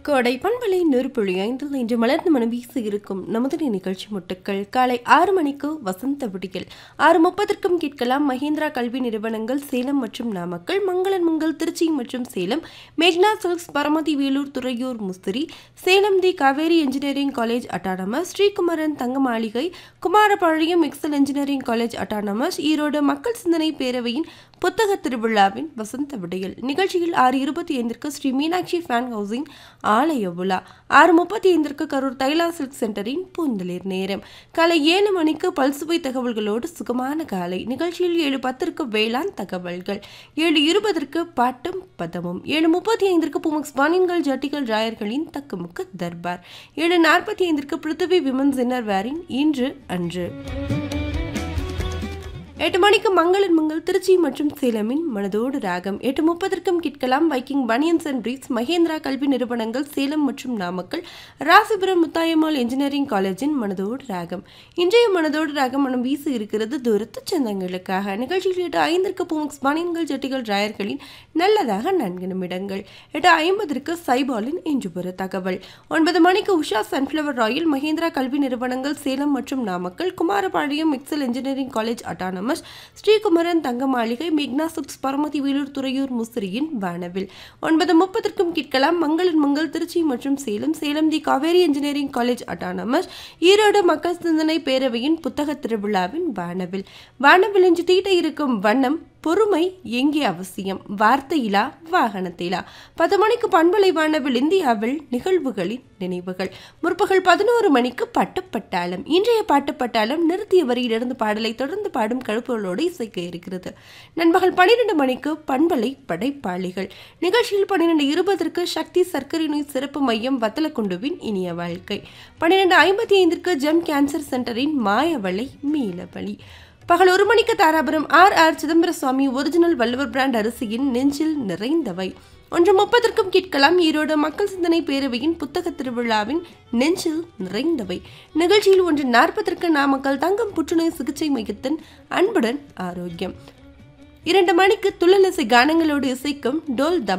கோடை பண்பலை நெருப்புழி ஐந்தில் இன்று மலர்ந்து மனம் வீசி இருக்கும் நமது நிகழ்ச்சி முட்டுக்கள் காலை ஆறு மணிக்கு வசந்த விடியல் ஆறு முப்பதற்கும் கேட்கலாம் மஹேந்திரா கல்வி நிறுவனங்கள் சேலம் மற்றும் நாமக்கல் மங்களன் மங்கல் திருச்சி மற்றும் சேலம் மேக்னா silks Paramathi Vellore Thuraiyur Musiri Salem the Kaveri engineering college autonomous Srikumaran Thanga Maligai Kumarapalayam Excel engineering college autonomous Erode மக்கள் சிந்தனை பேரவையின் புத்தக திருவிழாவின் வசந்த விடையல் நிகழ்ச்சியில் ஆறு இருபத்தி ஐந்திற்கு ஸ்ரீ மீனாட்சி ஃபேன் ஹவுசிங் ஆலய விழா ஆறு முப்பத்தி ஐந்திற்கு கரூர் தைலா சில்க் சென்டரின் பூந்தளிர் நேரம் காலை ஏழு மணிக்கு பல்சுவை தகவல்களோடு சுகமான காலை நிகழ்ச்சியில் ஏழு பத்திற்கு வேளாண் தகவல்கள் ஏழு இருபதற்கு பாட்டும் பதமும் ஏழு முப்பத்தி ஐந்திற்கு புமக்ஸ் பானின்கள் ஜட்டிகள் ராயர்களின் தக்குமுக்கு தர்பார் ஏழு நாற்பத்தி ஐந்திற்கு பிருத்திவி விமன்ஸ் இன்னர் வேரின் இன்று அன்று எட்டு மணிக்கு மங்களன் மங்கள் திருச்சி மற்றும் சேலமின் மனதோடு ராகம் எட்டு முப்பதற்கும் கேட்கலாம் Viking banians and briefs Mahendra கல்வி நிறுவனங்கள் சேலம் மற்றும் நாமக்கல் ராசிபுரம் முத்தாயம்மாள் இன்ஜினியரிங் காலேஜின் மனதோடு ராகம் இன்றைய மனதோடு ராகம் மனம் வீசு இருக்கிறது தூரத்து சொந்தங்களுக்காக நிகழ்ச்சியில் எட்டு ஐந்திற்கு பூங்க்ஸ் பனியன்கள் ஜட்டிகள் ராயர்களின் நல்லதாக நான்கு நிமிடங்கள் எட்டு ஐம்பதற்கு சைபாலின் இன்று ஒரு தகவல் ஒன்பது மணிக்கு உஷா சன்ஃப்ளவர் ஆயில் மகேந்திரா கல்வி நிறுவனங்கள் சேலம் மற்றும் Namakkal Kumarapalayam Excel engineering college autonomous Srikumaran Thanga Maligai மேக்னா சுப்ஸ் பரமதி வேலூர் துறையூர் முசிறியின் வானவில் ஒன்பது முப்பதற்கும் கேட்கலாம் மங்களன் மங்கல் திருச்சி மற்றும் Salem Salem the Kaveri engineering college autonomous Erode மக்கள் சிந்தனை பேரவையின் புத்தக திருவிழாவின் வானவில் வானவில் இன்று தீட்ட இருக்கும் வண்ணம் பொறுமை எங்கே அவசியம் வார்த்தையிலா வாகனத்திலா பத்து மணிக்கு பண்பலை வானவில் இந்தியாவில் நிகழ்வுகளின் நினைவுகள் முற்பகல் பதினோரு மணிக்கு பட்டுப்பட்டாளம் இன்றைய பாட்டுப்பட்டாளம் நிறுத்திய வரியிலிருந்து பாடலை தொடர்ந்து பாடும் கழுப்புகளோடு இசைக்க இருக்கிறது நண்பகல் பன்னிரெண்டு மணிக்கு பண்பலை படைப்பாளிகள் நிகழ்ச்சியில் பன்னிரெண்டு இருபதற்கு சக்தி சர்க்கரை நோய் சிறப்பு மையம் வத்தலக்குண்டுவின் இனிய வாழ்க்கை பன்னிரெண்டு ஐம்பத்தி ஐந்திற்கு ஜெம் கேன்சர் சென்டரின் மாயவளை மீளவழி பகல் ஒரு மணிக்கு Dharapuram R R Chidambara Swami original Valluvar brand அரிசியின் நெஞ்சில் நிறைந்தவை ஒன்று முப்பதற்கும் கேட்கலாம் ஈரோடு மக்கள் சிந்தனை பேரவையின் புத்தக திருவிழாவின் நெஞ்சில் நிறைந்தவை நிகழ்ச்சியில் ஒன்று நாற்பதற்கு நாமக்கல் தங்கம் புற்றுநோய் சிகிச்சை மையத்தின் அன்புடன் ஆரோக்கியம் இரண்டு மணிக்கு துள்ளலிசை கானங்களோடு இசைக்கும் டோல் தம்